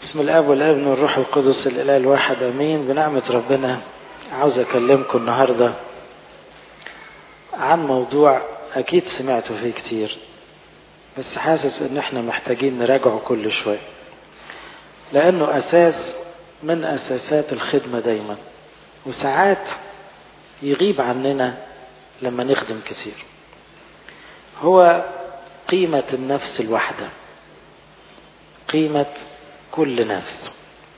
بسم الاب والابن والروح القدس الاله الواحد امين بنعمه ربنا عاوز اكلمكم النهارده عن موضوع اكيد سمعتوا فيه كتير بس حاسس ان احنا محتاجين نراجعه كل شويه لانه اساس من اساسات الخدمه دايما وساعات يغيب عننا لما نخدم كتير هو قيمه النفس الواحده قيمه كل نفس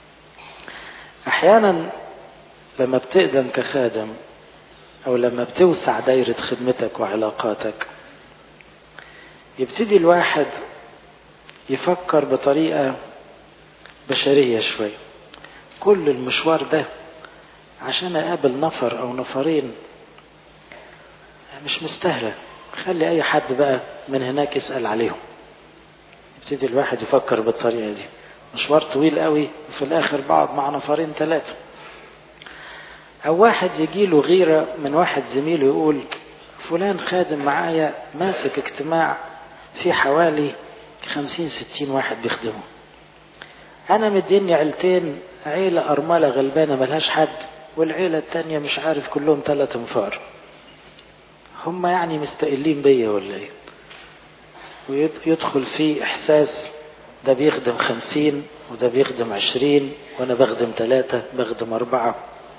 احيانا لما بتقدم كخادم او لما بتوسع دايره خدمتك وعلاقاتك يبتدي الواحد يفكر بطريقه بشريه شويه كل المشوار ده عشان اقابل نفر او نفرين مش مستاهله خلي اي حد بقى من هناك يسال عليهم يبتدي الواحد يفكر بالطريقه دي مشوار طويل قوي وفي الاخر بقعد مع نفرين ثلاثه او واحد يجي له غيره من واحد زميله يقول فلان خادم معايا ماسك اجتماع في حوالي خمسين ستين واحد بيخدمه انا مديني عيلتين عيلة ارملة غلبانة ملهاش حد والعيلة التانية مش عارف كلهم ثلاث انفار هم يعني مستقلين بيا ولا ايه ويدخل فيه احساس ده بيخدم خمسين وده بيخدم عشرين وانا بخدم ثلاثة بخدم اربعة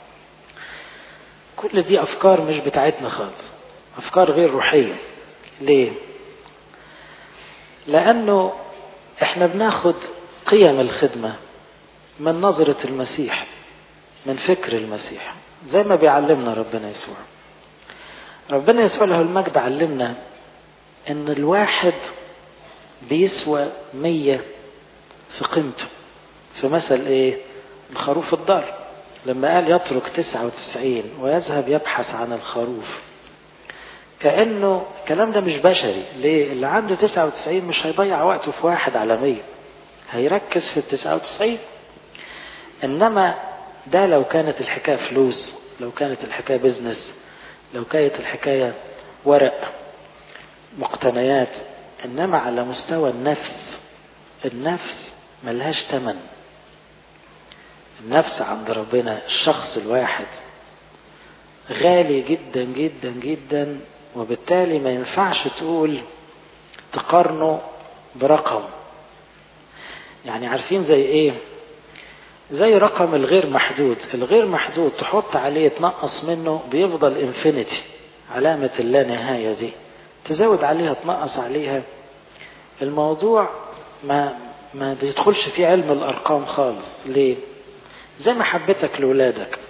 كل دي افكار مش بتاعتنا خالص افكار غير روحية ليه لانه احنا بناخد قيم الخدمة من نظرة المسيح من فكر المسيح زي ما بيعلمنا ربنا يسوع ربنا يسوع له المجد علمنا ان الواحد بيسوى مية في قيمته في مثل ايه الخروف الضال لما قال يترك تسعة وتسعين ويذهب يبحث عن الخروف كأنه الكلام ده مش بشري ليه اللي عنده تسعة وتسعين مش هيضيع وقته في واحد على مية هيركز في التسعة وتسعين إنما ده لو كانت الحكاية فلوس لو كانت الحكاية بزنس لو كانت الحكاية ورق مقتنيات إنما على مستوى النفس النفس ملهاش تمن النفس عند ربنا الشخص الواحد غالي جدا جدا جدا وبالتالي ما ينفعش تقول تقارنه برقم يعني عارفين زي ايه زي رقم الغير محدود الغير محدود تحط عليه تنقص منه بيفضل انفينيتي علامة اللانهاية دي تزود عليها تنقص عليها الموضوع ما ما بيدخلش فيه علم الارقام خالص ليه زي محبتك لولادك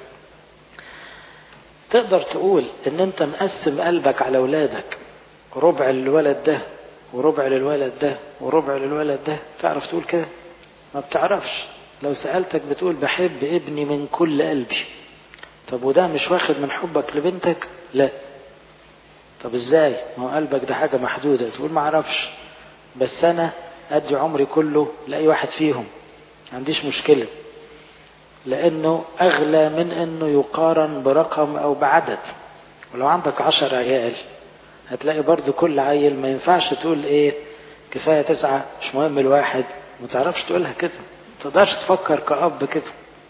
تقدر تقول ان انت مقسم قلبك على ولادك ربع للولد ده وربع للولد ده وربع للولد ده تعرف تقول كده ما بتعرفش لو سألتك بتقول بحب ابني من كل قلبي طب وده مش واخد من حبك لبنتك لا طب ازاي ما هو قلبك ده حاجة محدودة تقول ما اعرفش بس انا ادي عمري كله لاي واحد فيهم ما عنديش مشكلة لانه اغلى من انه يقارن برقم او بعدد ولو عندك عشر عيال هتلاقي برضو كل عيل ما ينفعش تقول ايه كفاية تسعة مش مهم الواحد ما تعرفش تقولها كده ما تقدرش تفكر كأب كده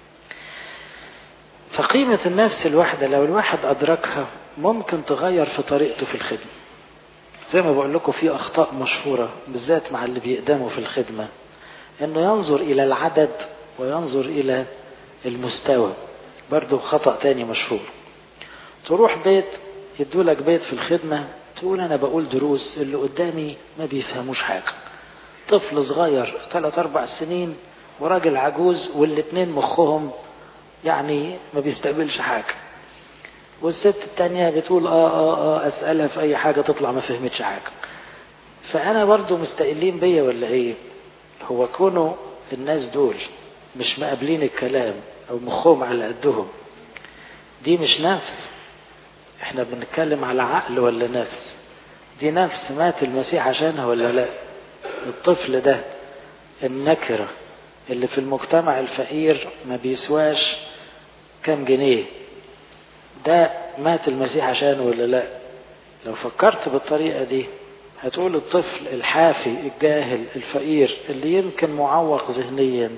فقيمة النفس الواحدة لو الواحد أدركها ممكن تغير في طريقته في الخدمة زي ما بقول لكم في أخطاء مشهورة بالذات مع اللي بيقدموا في الخدمة إنه ينظر إلى العدد وينظر إلى المستوى برضو خطأ تاني مشهور تروح بيت يدولك بيت في الخدمة تقول أنا بقول دروس اللي قدامي ما بيفهموش حاجة طفل صغير ثلاث أربع سنين وراجل عجوز والاتنين مخهم يعني ما بيستقبلش حاجة والست التانية بتقول آه آه آه أسألها في أي حاجة تطلع ما فهمتش حاجة فأنا برضو مستقلين بيا ولا إيه هو كونه الناس دول مش مقابلين الكلام أو مخهم على قدهم دي مش نفس احنا بنتكلم على عقل ولا نفس دي نفس مات المسيح عشانها ولا لا الطفل ده النكرة اللي في المجتمع الفقير ما بيسواش كام جنيه ده مات المسيح عشانه ولا لا لو فكرت بالطريقة دي هتقول الطفل الحافي الجاهل الفقير اللي يمكن معوق ذهنيا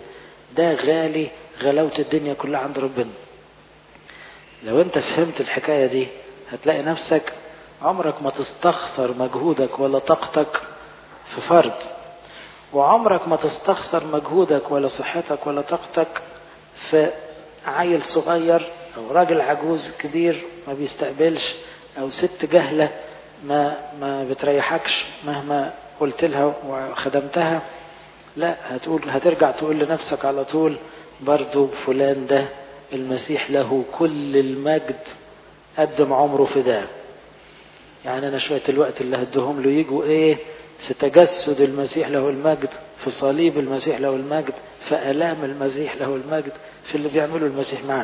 ده غالي غلاوة الدنيا كلها عند ربنا لو انت فهمت الحكاية دي هتلاقي نفسك عمرك ما تستخسر مجهودك ولا طاقتك في فرد وعمرك ما تستخسر مجهودك ولا صحتك ولا طاقتك في عيل صغير او راجل عجوز كبير ما بيستقبلش او ست جهلة ما ما بتريحكش مهما قلت لها وخدمتها لا هتقول هترجع تقول لنفسك على طول برضو فلان ده المسيح له كل المجد قدم عمره فداه يعني انا شوية الوقت اللي هدهم له يجوا ايه في تجسد المسيح له المجد في صليب المسيح له المجد في الام المسيح له المجد في اللي بيعمله المسيح معنا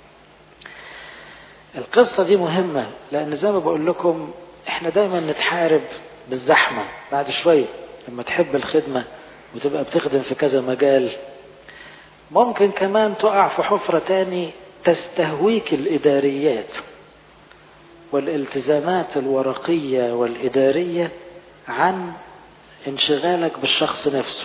القصة دي مهمة لأن زي ما بقول لكم احنا دايما نتحارب بالزحمة بعد شوية لما تحب الخدمة وتبقى بتخدم في كذا مجال ممكن كمان تقع في حفرة تاني تستهويك الإداريات والالتزامات الورقية والإدارية عن انشغالك بالشخص نفسه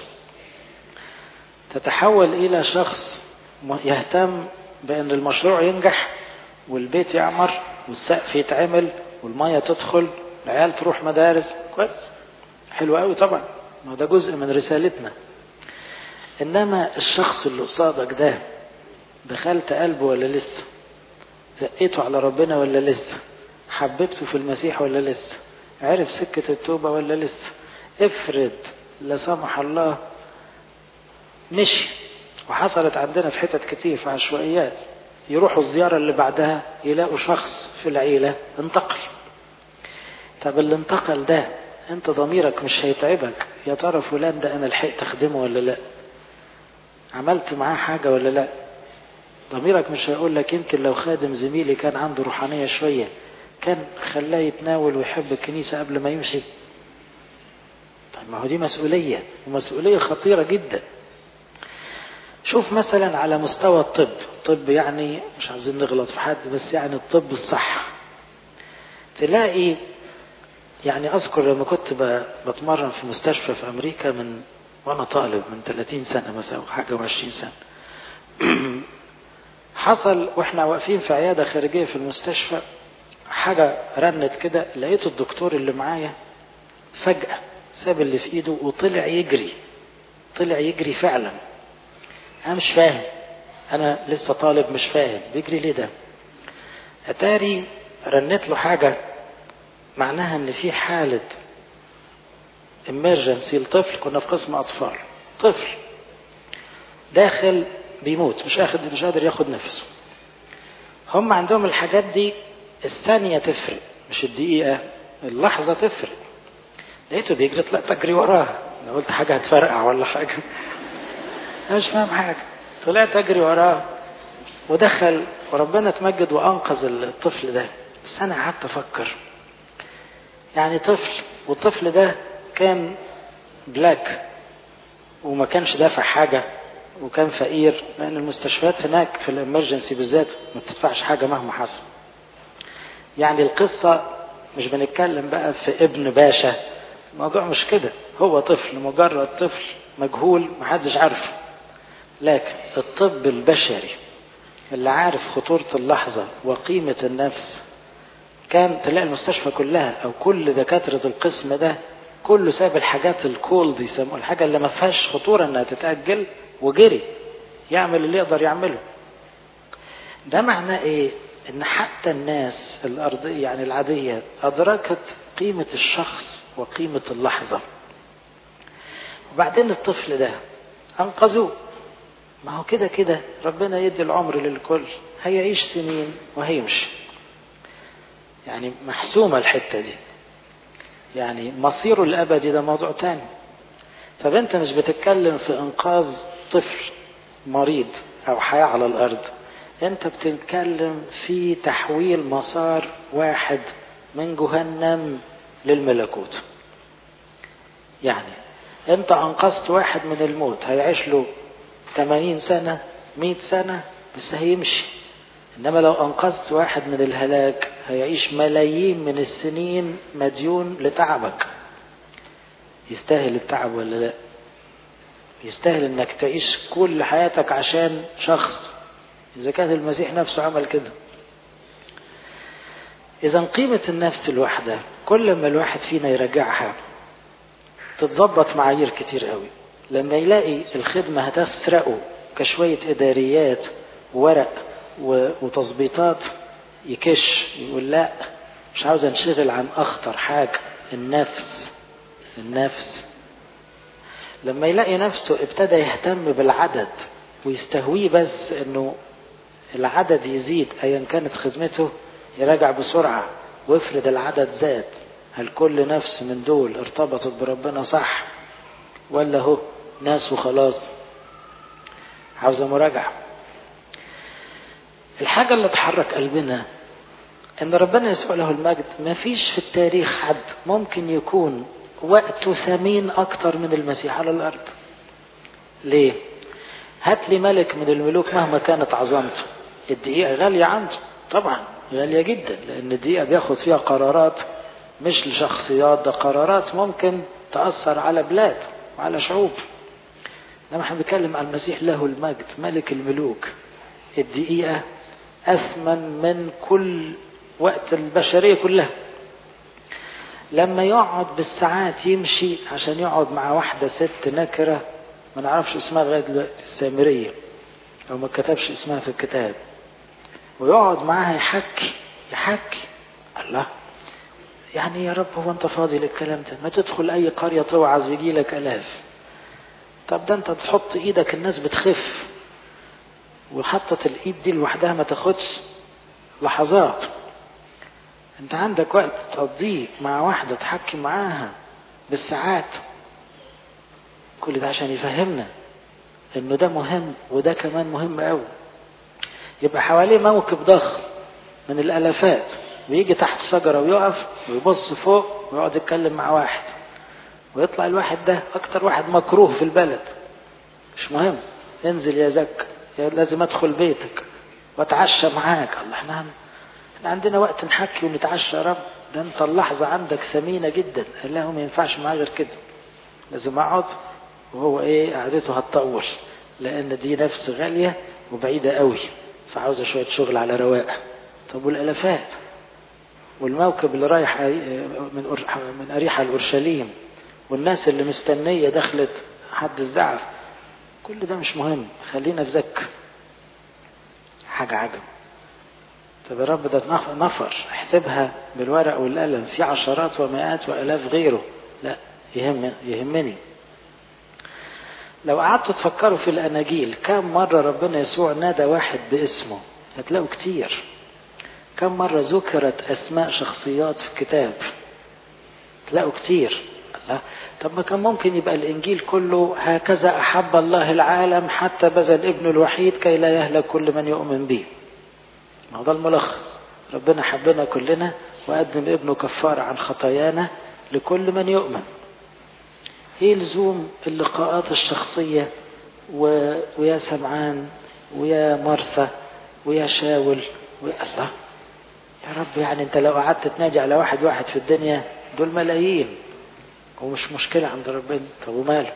تتحول إلى شخص يهتم بأن المشروع ينجح والبيت يعمر والسقف يتعمل والمية تدخل العيال تروح مدارس كويس حلو قوي طبعا ما ده جزء من رسالتنا انما الشخص اللي قصادك ده دخلت قلبه ولا لسه زقيته على ربنا ولا لسه حببته في المسيح ولا لسه عرف سكة التوبة ولا لسه افرض لا سمح الله مشي وحصلت عندنا في حتت كتير في عشوائيات يروحوا الزيارة اللي بعدها يلاقوا شخص في العيلة انتقل طب اللي انتقل ده انت ضميرك مش هيتعبك يا ترى فلان ده انا لحقت اخدمه ولا لا عملت معاه حاجة ولا لا ضميرك مش هيقول لك يمكن لو خادم زميلي كان عنده روحانية شوية كان خلاه يتناول ويحب الكنيسة قبل ما يمشي طيب ما هو دي مسؤولية ومسؤولية خطيرة جدا شوف مثلا على مستوى الطب الطب يعني مش عايزين نغلط في حد بس يعني الطب الصح تلاقي يعني أذكر لما كنت بتمرن في مستشفى في أمريكا من وأنا طالب من 30 سنة مثلا أو حاجة و20 سنة حصل وإحنا واقفين في عيادة خارجية في المستشفى حاجة رنت كده لقيت الدكتور اللي معايا فجأة ساب اللي في إيده وطلع يجري طلع يجري فعلا أنا مش فاهم أنا لسه طالب مش فاهم بيجري ليه ده أتاري رنت له حاجة معناها ان في حالة emergency لطفل كنا في قسم اطفال طفل داخل بيموت مش اخد مش قادر ياخد نفسه هم عندهم الحاجات دي الثانية تفرق مش الدقيقة اللحظة تفرق لقيته بيجري طلعت اجري وراه انا قلت حاجة هتفرقع ولا حاجة انا مش فاهم حاجة طلعت اجري وراه ودخل وربنا تمجد وانقذ الطفل ده بس انا قعدت افكر يعني طفل والطفل ده كان بلاك وما كانش دافع حاجة وكان فقير لأن المستشفيات هناك في الامرجنسي بالذات ما بتدفعش حاجة مهما حصل يعني القصة مش بنتكلم بقى في ابن باشا الموضوع مش كده هو طفل مجرد طفل مجهول محدش عارفه لكن الطب البشري اللي عارف خطورة اللحظة وقيمة النفس كان تلاقي المستشفى كلها او كل دكاترة القسم ده كله ساب الحاجات الكولد يسموها الحاجة اللي ما فيهاش خطورة انها تتأجل وجري يعمل اللي يقدر يعمله ده معناه ايه ان حتى الناس الارضية يعني العادية ادركت قيمة الشخص وقيمة اللحظة وبعدين الطفل ده انقذوه ما هو كده كده ربنا يدي العمر للكل هيعيش سنين وهيمشي يعني محسومة الحتة دي يعني مصيره الأبدي ده موضوع تاني طب أنت مش بتتكلم في إنقاذ طفل مريض أو حياة على الأرض أنت بتتكلم في تحويل مسار واحد من جهنم للملكوت يعني أنت أنقذت واحد من الموت هيعيش له 80 سنة 100 سنة بس هيمشي إنما لو أنقذت واحد من الهلاك هيعيش ملايين من السنين مديون لتعبك يستاهل التعب ولا لا يستاهل انك تعيش كل حياتك عشان شخص اذا كان المسيح نفسه عمل كده اذا قيمة النفس الواحدة كل ما الواحد فينا يراجعها تتظبط معايير كتير قوي لما يلاقي الخدمة هتسرقه كشوية إداريات وورق وتظبيطات يكش يقول لا مش عاوز انشغل عن أخطر حاجة النفس النفس لما يلاقي نفسه ابتدى يهتم بالعدد ويستهويه بس انه العدد يزيد ايا كانت خدمته يراجع بسرعة وافرض العدد زاد هل كل نفس من دول ارتبطت بربنا صح ولا هو ناس وخلاص عاوزة مراجعة الحاجة اللي تحرك قلبنا ان ربنا يسوع له المجد ما فيش في التاريخ حد ممكن يكون وقته ثمين اكتر من المسيح على الارض ليه هات لي ملك من الملوك مهما كانت عظمته الدقيقة غالية عنده طبعا غالية جدا لان الدقيقة بياخد فيها قرارات مش لشخصيات ده قرارات ممكن تأثر على بلاد وعلى شعوب لما احنا بنتكلم عن المسيح له المجد ملك الملوك الدقيقة أثمن من كل وقت البشرية كلها لما يقعد بالساعات يمشي عشان يقعد مع واحدة ست نكرة ما نعرفش اسمها لغاية دلوقتي السامرية أو ما كتبش اسمها في الكتاب ويقعد معاها يحكي يحكي الله يعني يا رب هو انت فاضي للكلام ده ما تدخل اي قرية توعظ يجي لك الاف طب ده انت بتحط ايدك الناس بتخف وحطت الايد دي لوحدها ما تاخدش لحظات انت عندك وقت تقضيه مع واحدة تحكي معاها بالساعات كل ده عشان يفهمنا انه ده مهم وده كمان مهم قوي يبقى حواليه موكب ضخم من الالافات ويجي تحت شجرة ويقف ويبص فوق ويقعد يتكلم مع واحد ويطلع الواحد ده اكتر واحد مكروه في البلد مش مهم انزل يا زك لازم ادخل بيتك واتعشى معاك الله احنا احنا عندنا وقت نحكي ونتعشى يا رب ده انت اللحظة عندك ثمينة جدا قال له ما ينفعش معاه غير كده لازم اقعد وهو ايه قعدته هتطول لان دي نفس غالية وبعيدة قوي فعاوزة شوية شغل على رواق طب والالافات والموكب اللي رايح من من اريحة لاورشليم والناس اللي مستنية دخلت حد الزعف كل ده مش مهم خلينا في زك حاجة عجب طب يا رب ده نفر احسبها بالورق والقلم في عشرات ومئات والاف غيره لا يهم يهمني لو قعدتوا تفكروا في الاناجيل كم مرة ربنا يسوع نادى واحد باسمه هتلاقوا كتير كم مرة ذكرت اسماء شخصيات في الكتاب تلاقوا كتير الله طب ما كان ممكن يبقى الانجيل كله هكذا احب الله العالم حتى بذل ابنه الوحيد كي لا يهلك كل من يؤمن به ما هو ده الملخص ربنا حبنا كلنا وقدم ابنه كفارة عن خطايانا لكل من يؤمن ايه لزوم اللقاءات الشخصية و... ويا سمعان ويا مرثى ويا شاول ويا الله يا رب يعني انت لو قعدت تنادي على واحد واحد في الدنيا دول ملايين ومش مشكلة عند ربنا طب وماله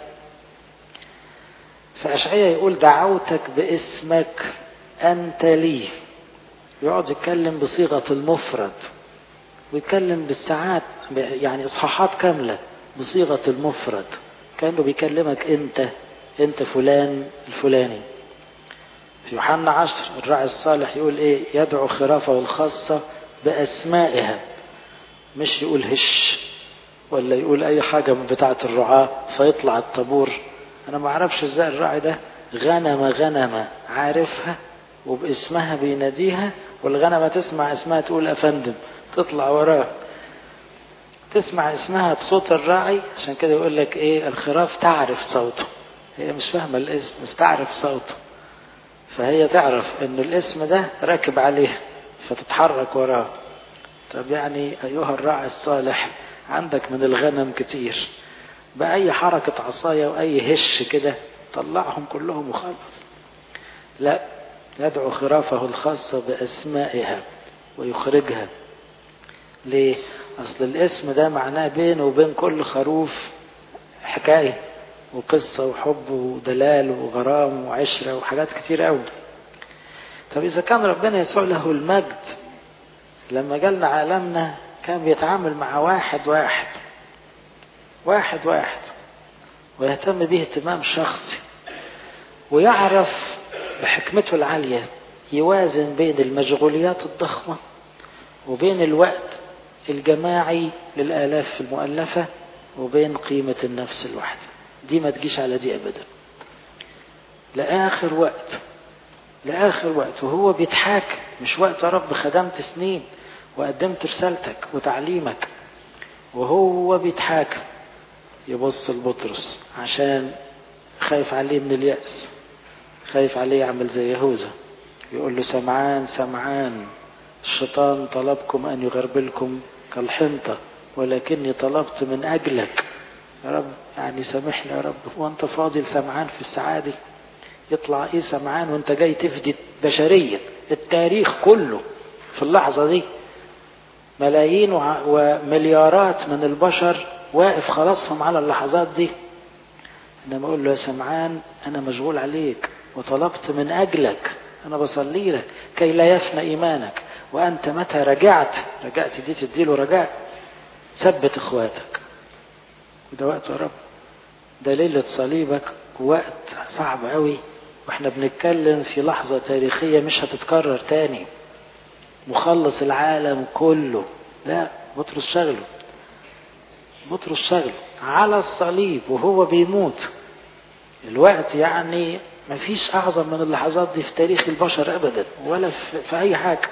فأشعية يقول دعوتك باسمك أنت لي يقعد يتكلم بصيغة المفرد ويتكلم بالساعات يعني إصحاحات كاملة بصيغة المفرد كأنه بيكلمك أنت أنت فلان الفلاني في يوحنا عشر الراعي الصالح يقول إيه يدعو خرافه الخاصة بأسمائها مش يقول هش ولا يقول أي حاجة من بتاعة الرعاة فيطلع الطابور أنا ما أعرفش إزاي الراعي ده غنمة غنمة عارفها وباسمها بيناديها والغنمة تسمع اسمها تقول أفندم تطلع وراه تسمع اسمها بصوت الراعي عشان كده يقول لك ايه الخراف تعرف صوته هي مش فاهمة الاسم بس تعرف صوته فهي تعرف ان الاسم ده راكب عليه فتتحرك وراه طب يعني ايها الراعي الصالح عندك من الغنم كتير بأي حركة عصاية وأي هش كده طلعهم كلهم وخلص لا يدعو خرافه الخاصة بأسمائها ويخرجها ليه؟ أصل الاسم ده معناه بينه وبين كل خروف حكاية وقصة وحب ودلال وغرام وعشرة وحاجات كتير قوي طب إذا كان ربنا يسوع له المجد لما جالنا عالمنا كان بيتعامل مع واحد واحد واحد واحد ويهتم به اهتمام شخصي ويعرف بحكمته العالية يوازن بين المشغوليات الضخمة وبين الوقت الجماعي للآلاف المؤلفة وبين قيمة النفس الواحدة دي ما تجيش على دي أبدا لآخر وقت لآخر وقت وهو بيتحاكم مش وقت يا رب خدمت سنين وقدمت رسالتك وتعليمك وهو بيتحاكم يبص لبطرس عشان خايف عليه من اليأس خايف عليه يعمل زي يهوذا يقول له سمعان سمعان الشيطان طلبكم أن يغربلكم كالحنطة ولكني طلبت من أجلك يا رب يعني سامحني يا رب وانت فاضل سمعان في السعادة يطلع ايه سمعان وانت جاي تفدي بشريا التاريخ كله في اللحظة دي ملايين ومليارات من البشر واقف خلاصهم على اللحظات دي انما اقول له يا سمعان انا مشغول عليك وطلبت من اجلك انا بصلي لك كي لا يفنى ايمانك وانت متى رجعت رجعت دي تديله رجاء ثبت اخواتك وده وقت يا رب ده ليلة صليبك وقت صعب قوي واحنا بنتكلم في لحظة تاريخية مش هتتكرر تاني مخلص العالم كله لا بطرس شغله بطرس شغله على الصليب وهو بيموت الوقت يعني مفيش أعظم من اللحظات دي في تاريخ البشر أبدا ولا في, في أي حاجة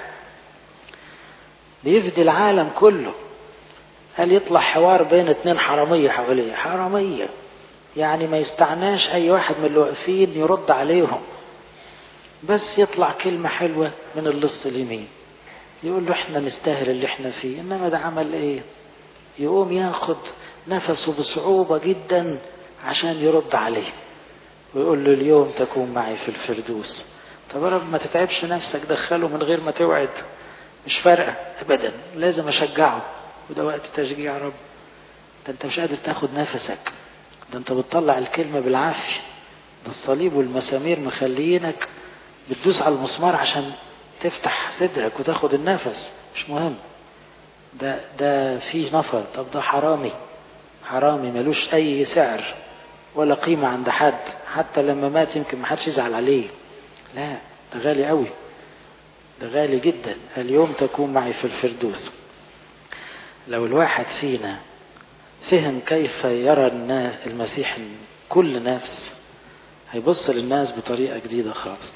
بيفدي العالم كله قال يطلع حوار بين اتنين حرامية حواليه حرامية يعني ما يستعناش أي واحد من اللي واقفين يرد عليهم بس يطلع كلمة حلوة من اللص اليمين يقول له احنا نستاهل اللي احنا فيه انما ده عمل ايه يقوم ياخد نفسه بصعوبة جدا عشان يرد عليه ويقول له اليوم تكون معي في الفردوس طب يا رب ما تتعبش نفسك دخله من غير ما توعد مش فارقة ابدا لازم اشجعه وده وقت تشجيع رب ده انت مش قادر تاخد نفسك ده انت بتطلع الكلمة بالعافية ده الصليب والمسامير مخلينك بتدوس على المسمار عشان تفتح صدرك وتاخد النفس مش مهم ده ده فيه نفر طب ده حرامي حرامي ملوش اي سعر ولا قيمة عند حد حتى لما مات يمكن ما حدش يزعل عليه لا ده غالي قوي ده غالي جدا اليوم تكون معي في الفردوس لو الواحد فينا فهم كيف يرى المسيح كل نفس هيبص للناس بطريقة جديدة خالص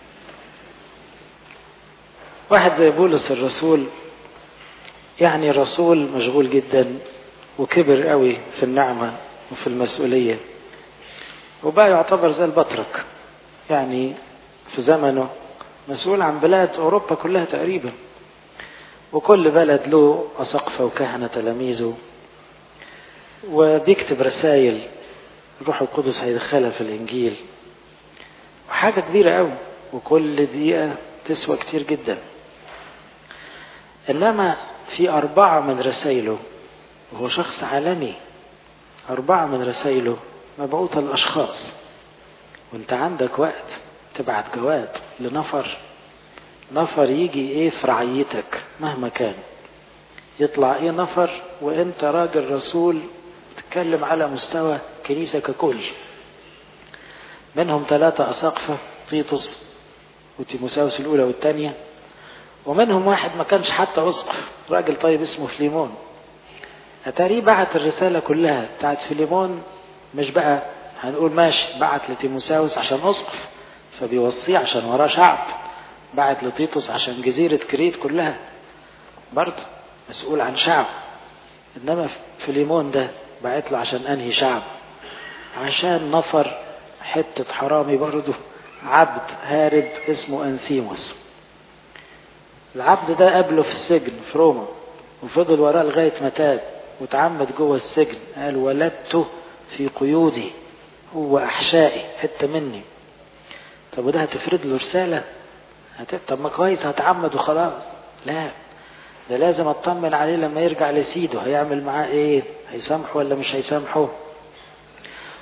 واحد زي بولس الرسول يعني رسول مشغول جدا وكبر قوي في النعمة وفي المسؤولية وبقى يعتبر زي البطرك يعني في زمنه مسؤول عن بلاد أوروبا كلها تقريبا وكل بلد له أساقفة وكهنة تلاميذه وبيكتب رسائل الروح القدس هيدخلها في الإنجيل وحاجة كبيرة قوي وكل دقيقة تسوى كتير جدا إنما في أربعة من رسائله وهو شخص عالمي أربعة من رسائله مبعوثة للأشخاص وأنت عندك وقت تبعت جواب لنفر نفر يجي إيه في رعيتك مهما كان يطلع إيه نفر وأنت راجل رسول تتكلم على مستوى كنيسة ككل منهم ثلاثة أساقفة تيتوس وتيموساوس الأولى والثانية ومنهم واحد ما كانش حتى أسقف راجل طيب اسمه فليمون أتاريه بعت الرسالة كلها بتاعت فيليمون مش بقى هنقول ماشي بعت لتيموساوس عشان أسقف فبيوصيه عشان وراه شعب بعت لتيتوس عشان جزيرة كريت كلها برضه مسؤول عن شعب إنما فيليمون ده بعت له عشان أنهي شعب عشان نفر حتة حرامي برضه عبد هارب اسمه أنسيموس العبد ده قابله في السجن في روما وفضل وراه لغاية ما تاب وتعمد جوه السجن قال ولدته في قيودي هو أحشائي حتة مني طب وده هتفرد له رسالة هت... طب ما كويس هتعمد وخلاص لا ده لازم اطمن عليه لما يرجع لسيده هيعمل معاه ايه هيسامحه ولا مش هيسامحه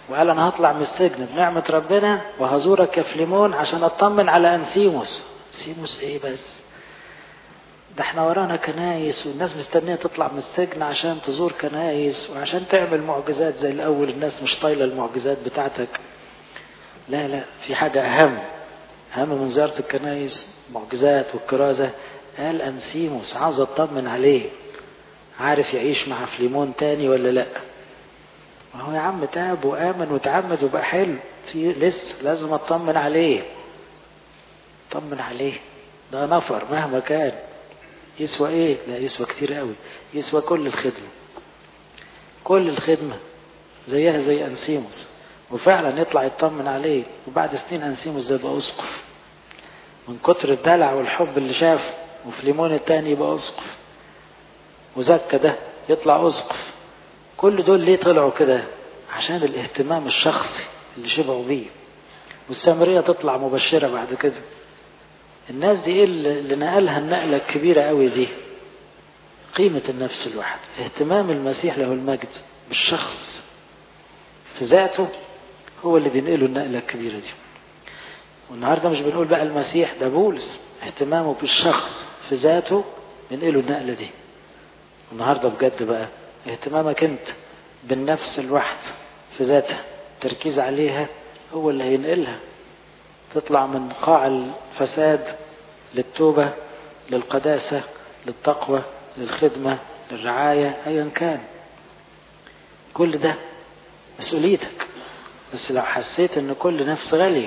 وقال انا هطلع من السجن بنعمة ربنا وهزورك يا فليمون عشان اطمن على انسيموس انسيموس ايه بس ده احنا ورانا كنايس والناس مستنية تطلع من السجن عشان تزور كنايس وعشان تعمل معجزات زي الاول الناس مش طايلة المعجزات بتاعتك لا لا في حاجة اهم اهم من زيارة الكنايس معجزات والكرازة قال انسيموس عاوز اطمن عليه عارف يعيش مع فليمون تاني ولا لا ما هو يا عم تاب وآمن وتعمد وبقى حلو في لسه لازم اطمن عليه اطمن عليه ده نفر مهما كان يسوى ايه لا يسوى كتير قوي يسوى كل الخدمة كل الخدمة زيها زي أنسيموس وفعلا يطلع يطمن عليه وبعد سنين أنسيموس ده يبقى أسقف من كتر الدلع والحب اللي شافه وفليمون التاني يبقى أسقف وزكا ده يطلع أسقف كل دول ليه طلعوا كده عشان الاهتمام الشخصي اللي شبعوا بيه والسامرية تطلع مبشرة بعد كده الناس دي ايه اللي نقلها النقلة الكبيرة قوي دي قيمة النفس الواحد اهتمام المسيح له المجد بالشخص في ذاته هو اللي بينقله النقلة الكبيرة دي والنهاردة مش بنقول بقى المسيح ده بولس اهتمامه بالشخص في ذاته بينقله النقلة دي النهاردة بجد بقى اهتمامك انت بالنفس الواحد في ذاتها تركيز عليها هو اللي هينقلها تطلع من قاع الفساد للتوبة للقداسة للتقوى للخدمة للرعاية أيا كان كل ده مسؤوليتك بس لو حسيت ان كل نفس غالية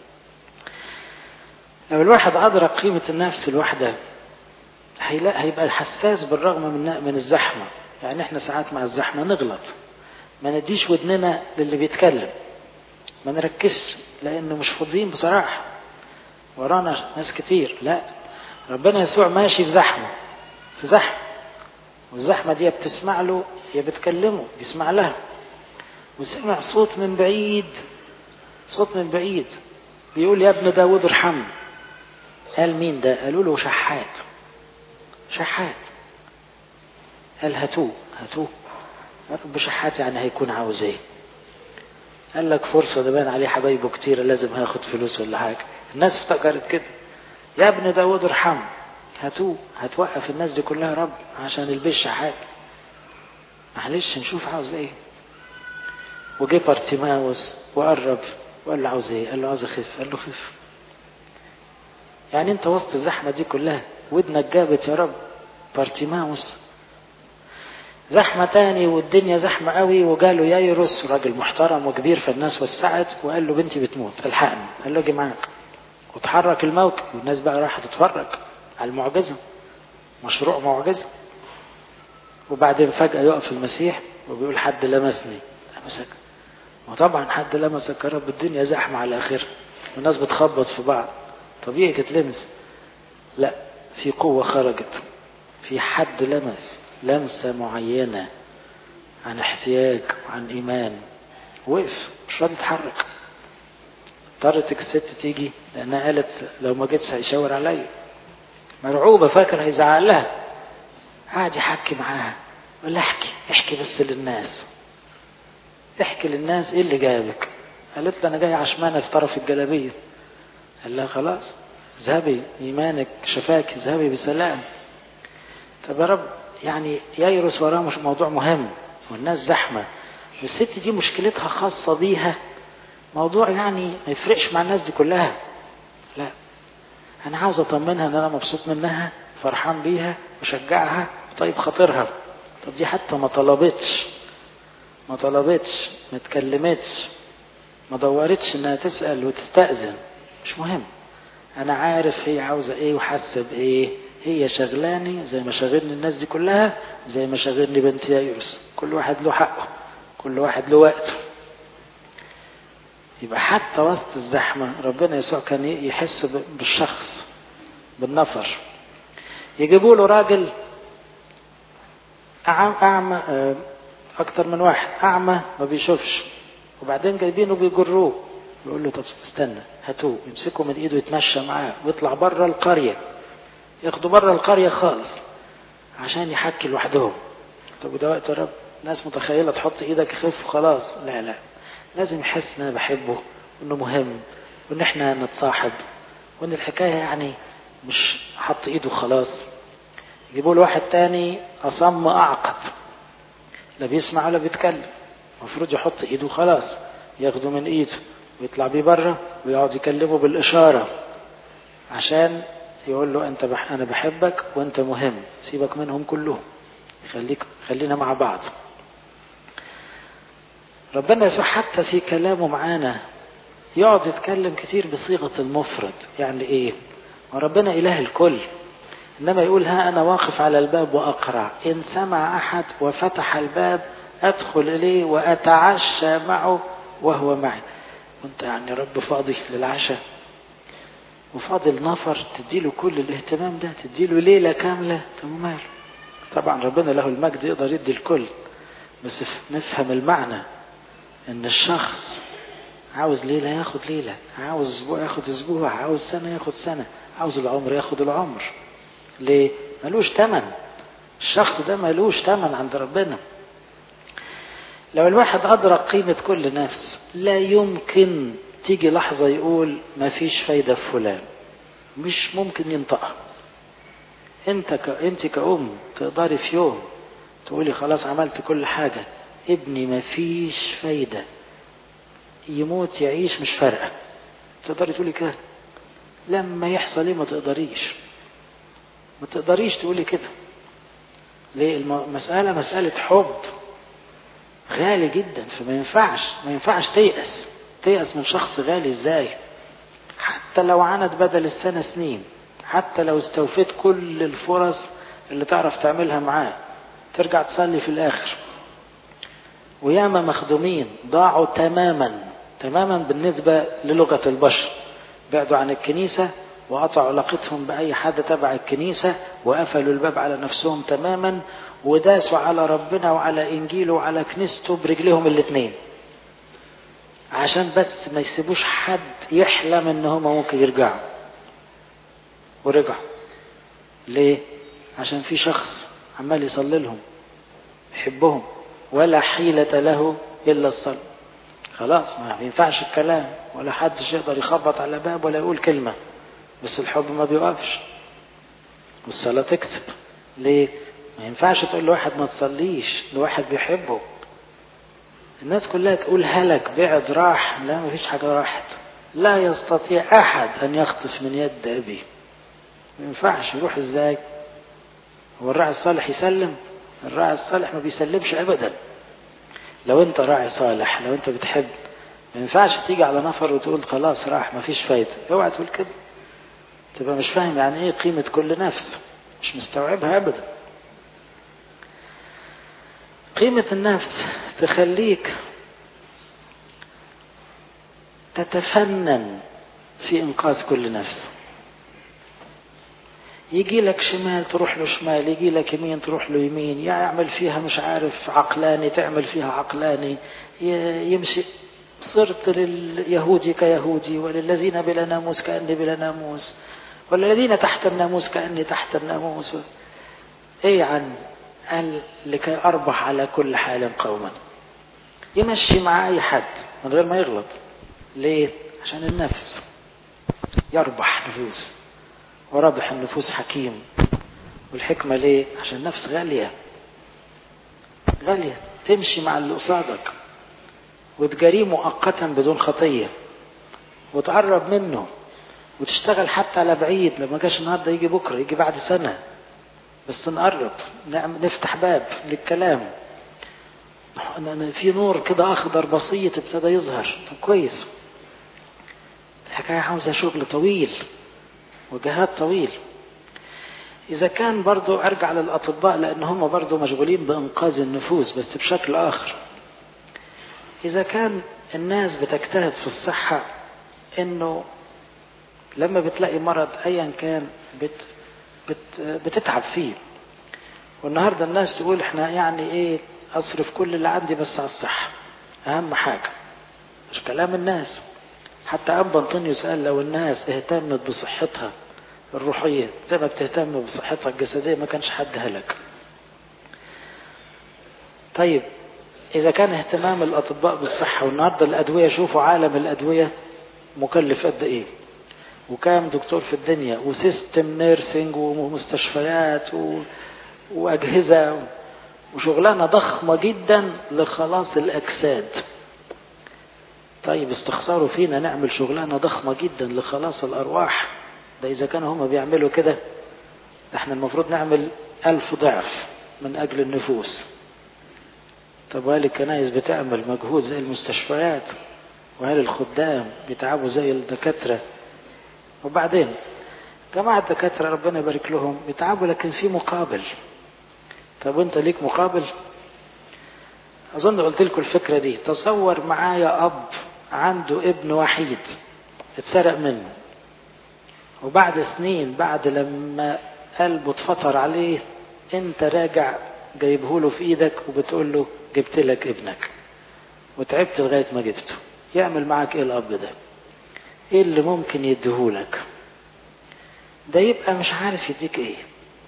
لو الواحد أدرك قيمة النفس الواحدة هيبقى حساس بالرغم من من الزحمة يعني احنا ساعات مع الزحمة نغلط ما نديش ودننا للي بيتكلم ما نركزش لانه مش فاضيين بصراحة ورانا ناس كتير لا ربنا يسوع ماشي في زحمة في زحمة والزحمة دي بتسمع له يا بتكلمه بيسمع لها وسمع صوت من بعيد صوت من بعيد بيقول يا ابن داود ارحمني قال مين ده قالوا له شحات شحات قال هاتوه هاتوه رب شحات يعني هيكون عاوز ايه قال لك فرصة ده بان عليه حبايبه كتير لازم هياخد فلوس ولا حاجة الناس افتكرت كده يا ابن داود ارحم هاتوه هتوقف الناس دي كلها يا رب عشان البيت شحات معلش نشوف عاوز ايه وجه بارتيماوس وقرب وقال له عاوز ايه قال له عاوز اخف قال له خف يعني انت وسط الزحمة دي كلها ودنك جابت يا رب بارتيماوس زحمة تاني والدنيا زحمة قوي وجاله يايروس راجل محترم وكبير فالناس وسعت وقال له بنتي بتموت الحقني قال له اجي معاك وتحرك الموكب والناس بقى راحت تتفرج على المعجزة مشروع معجزة وبعدين فجأة يقف المسيح وبيقول حد لمسني لمسك وطبعا حد لمسك يا رب الدنيا زحمة على آخرها والناس بتخبط في بعض طبيعي تتلمس لا في قوة خرجت في حد لمس لمسة معينة عن احتياج وعن إيمان وقف مش راضي يتحرك اضطرت الست تيجي لأنها قالت لو ما جيتش هيشاور عليا مرعوبة فاكر هيزعق لها قعد يحكي معاها ولا احكي احكي بس للناس احكي للناس ايه اللي جابك قالت له انا جاي عشمانة في طرف الجلابية قال لها خلاص اذهبي ايمانك شفاك اذهبي بسلام طب يا رب يعني ييرس وراه مش موضوع مهم والناس زحمة والست دي مشكلتها خاصة بيها موضوع يعني ما يفرقش مع الناس دي كلها لا انا عاوز اطمنها ان انا مبسوط منها فرحان بيها وشجعها طيب خاطرها طب دي حتى ما طلبتش ما طلبتش ما اتكلمتش ما دورتش انها تسأل وتستأذن مش مهم انا عارف هي عاوزة ايه وحاسة بايه هي شغلاني زي ما شغلني الناس دي كلها زي ما شغلني بنت يايوس كل واحد له حقه كل واحد له وقته يبقى حتى وسط الزحمة ربنا يسوع كان يحس بالشخص بالنفر يجيبوا له راجل أعمى أكتر من واحد أعمى ما بيشوفش وبعدين جايبينه بيجروه يقول له طب استنى هاتوه يمسكه من ايده يتمشى معاه ويطلع بره القرية ياخدوا بره القرية خالص عشان يحكي لوحدهم طب وده وقت يا رب ناس متخيلة تحط ايدك يخف خلاص لا لا لازم يحس ان انا بحبه وانه مهم وان احنا نتصاحب وان الحكاية يعني مش حط ايده خلاص يجيبوا له واحد تاني اصم اعقد لا بيسمع ولا بيتكلم المفروض يحط ايده خلاص ياخده من ايده ويطلع بيه بره ويقعد يكلمه بالاشاره عشان يقول له انت بح انا بحبك وانت مهم سيبك منهم كلهم خليك خلينا مع بعض ربنا يسوع حتى في كلامه معانا يقعد يتكلم كتير بصيغه المفرد يعني ايه وربنا اله الكل انما يقول ها انا واقف على الباب واقرع ان سمع احد وفتح الباب ادخل اليه واتعشى معه وهو معي وانت يعني رب فاضي للعشاء وفاضل نفر تديله كل الاهتمام ده تديله ليلة كاملة طب مال طبعا ربنا له المجد يقدر يدي الكل بس نفهم المعنى ان الشخص عاوز ليلة ياخد ليلة عاوز اسبوع ياخد اسبوع عاوز سنة ياخد سنة عاوز العمر ياخد العمر ليه ملوش تمن الشخص ده ملوش تمن عند ربنا لو الواحد أدرك قيمة كل نفس لا يمكن تيجي لحظة يقول ما فيش فايدة في فلان مش ممكن ينطقها انت ك... انت كأم تقدري في يوم تقولي خلاص عملت كل حاجة ابني ما فيش فايدة يموت يعيش مش فارقة تقدري تقولي كده لما يحصل ايه ما تقدريش ما تقدريش تقولي كده ليه المسألة مسألة حب غالي جدا فما ينفعش ما ينفعش تيأس تيأس من شخص غالي ازاي حتى لو عانت بدل السنة سنين حتى لو استوفيت كل الفرص اللي تعرف تعملها معاه ترجع تصلي في الآخر وياما مخدومين ضاعوا تماما تماما بالنسبة للغة البشر بعدوا عن الكنيسة وقطعوا علاقتهم بأي حد تبع الكنيسة وقفلوا الباب على نفسهم تماما وداسوا على ربنا وعلى إنجيله وعلى كنيسته برجلهم الاثنين عشان بس ما يسيبوش حد يحلم ان هم ممكن يرجعوا ورجعوا ليه عشان في شخص عمال يصلي لهم يحبهم ولا حيلة له إلا الصلاة خلاص ما ينفعش الكلام ولا حدش يقدر يخبط على باب ولا يقول كلمة بس الحب ما بيوقفش والصلاة تكسب ليه ما ينفعش تقول لواحد ما تصليش لواحد بيحبه الناس كلها تقول هلك بعد راح لا ما فيش حاجة راحت لا يستطيع أحد أن يخطف من يد أبيه ما ينفعش يروح إزاي هو الراعي الصالح يسلم الراعي الصالح ما بيسلمش أبدا لو أنت راعي صالح لو أنت بتحب ما ينفعش تيجي على نفر وتقول خلاص راح ما فيش فايدة اوعى تقول كده تبقى مش فاهم يعني ايه قيمة كل نفس مش مستوعبها أبدا قيمة النفس تخليك تتفنن في إنقاذ كل نفس يجي لك شمال تروح له شمال يجي لك يمين تروح له يمين يعمل فيها مش عارف عقلاني تعمل فيها عقلاني يمشي صرت لليهودي كيهودي وللذين بلا ناموس كأني بلا ناموس والذين تحت الناموس كأني تحت الناموس ايه عن قال لكي أربح على كل حال قوما يمشي مع أي حد من غير ما يغلط ليه؟ عشان النفس يربح نفوس ورابح النفوس حكيم والحكمة ليه؟ عشان النفس غالية غالية تمشي مع اللي قصادك وتجاريه مؤقتا بدون خطية وتقرب منه وتشتغل حتى على بعيد لما جاش النهارده يجي بكره يجي بعد سنه بس نقرب نفتح باب للكلام في نور كده اخضر بسيط ابتدى يظهر طب كويس الحكايه عاوزه شغل طويل وجهاد طويل اذا كان برضو ارجع للاطباء لان هم برضو مشغولين بانقاذ النفوس بس بشكل اخر اذا كان الناس بتجتهد في الصحه انه لما بتلاقي مرض ايا كان بت بت بتتعب فيه والنهارده الناس تقول احنا يعني ايه اصرف كل اللي عندي بس على الصحه اهم حاجه مش كلام الناس حتى ابا انطونيوس قال لو الناس اهتمت بصحتها الروحيه زي ما بتهتم بصحتها الجسديه ما كانش حد هلك طيب إذا كان اهتمام الأطباء بالصحة والنهاردة الأدوية شوفوا عالم الأدوية مكلف قد إيه وكام دكتور في الدنيا وسيستم نيرسينج ومستشفيات و... وأجهزة وشغلانة ضخمة جدا لخلاص الأجساد طيب استخسروا فينا نعمل شغلانة ضخمة جدا لخلاص الأرواح ده إذا كانوا هما بيعملوا كده احنا المفروض نعمل ألف ضعف من أجل النفوس طب وهل الكنائس بتعمل مجهود زي المستشفيات وهل الخدام بيتعبوا زي الدكاترة وبعدين جماعة الدكاترة ربنا يبارك لهم بيتعبوا لكن في مقابل طب وانت ليك مقابل اظن قلت لكم الفكرة دي تصور معايا اب عنده ابن وحيد اتسرق منه وبعد سنين بعد لما قلبه اتفطر عليه انت راجع جايبه له في ايدك وبتقول له جبت لك ابنك وتعبت لغاية ما جبته يعمل معاك ايه الاب ده ايه اللي ممكن يديهولك ده يبقى مش عارف يديك ايه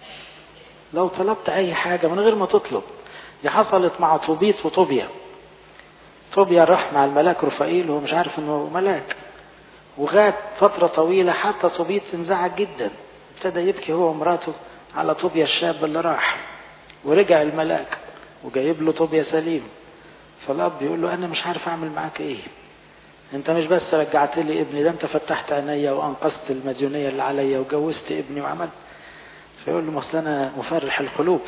لو طلبت اي حاجة من غير ما تطلب دي حصلت مع طوبيت وطوبيا طوبيا راح مع الملاك رفائيل وهو مش عارف انه ملاك وغاب فترة طويلة حتى طوبيت انزعج جدا ابتدى يبكي هو ومراته على طوبيا الشاب اللي راح ورجع الملاك وجايب له طوبيا سليم فالاب بيقول له انا مش عارف اعمل معاك ايه انت مش بس رجعت لي ابني ده انت فتحت عينيا وانقذت المديونيه اللي عليا وجوزت ابني وعملت فيقول له اصل انا مفرح القلوب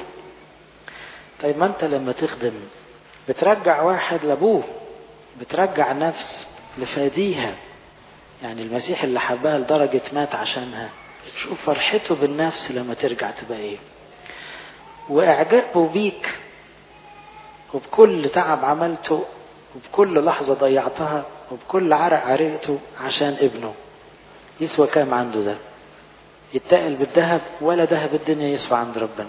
طيب ما انت لما تخدم بترجع واحد لابوه بترجع نفس لفاديها يعني المسيح اللي حبها لدرجة مات عشانها شوف فرحته بالنفس لما ترجع تبقى ايه واعجابه بيك وبكل تعب عملته وبكل لحظة ضيعتها وبكل عرق عرقته عشان ابنه يسوى كام عنده ده يتقل بالذهب ولا ذهب الدنيا يسوى عند ربنا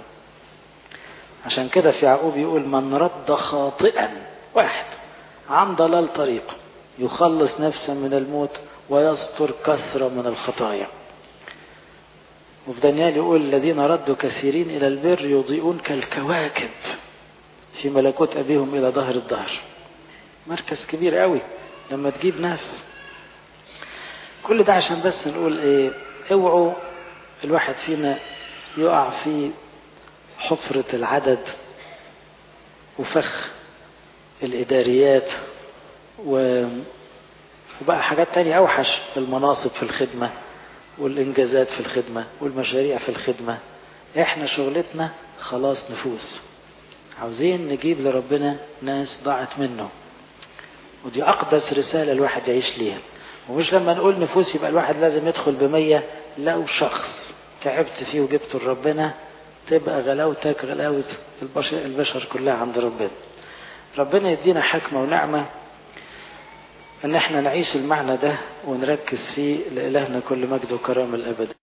عشان كده في يعقوب يقول من رد خاطئا واحد عن ضلال طريق يخلص نفسا من الموت ويستر كثرة من الخطايا وفي دانيال يقول الذين ردوا كثيرين إلى البر يضيئون كالكواكب في ملكوت أبيهم إلى ظهر الظهر مركز كبير قوي لما تجيب ناس كل ده عشان بس نقول ايه اوعوا الواحد فينا يقع في حفرة العدد وفخ الإداريات و... وبقى حاجات تانية أوحش المناصب في الخدمة والإنجازات في الخدمة والمشاريع في الخدمة إحنا شغلتنا خلاص نفوس عاوزين نجيب لربنا ناس ضاعت منه ودي أقدس رسالة الواحد يعيش ليها ومش لما نقول نفوس يبقى الواحد لازم يدخل بمية لو شخص تعبت فيه وجبته لربنا تبقى غلاوتك غلاوة البشر, البشر كلها عند ربنا ربنا يدينا حكمة ونعمة ان احنا نعيش المعنى ده ونركز فيه لإلهنا كل مجد وكرامة الأبد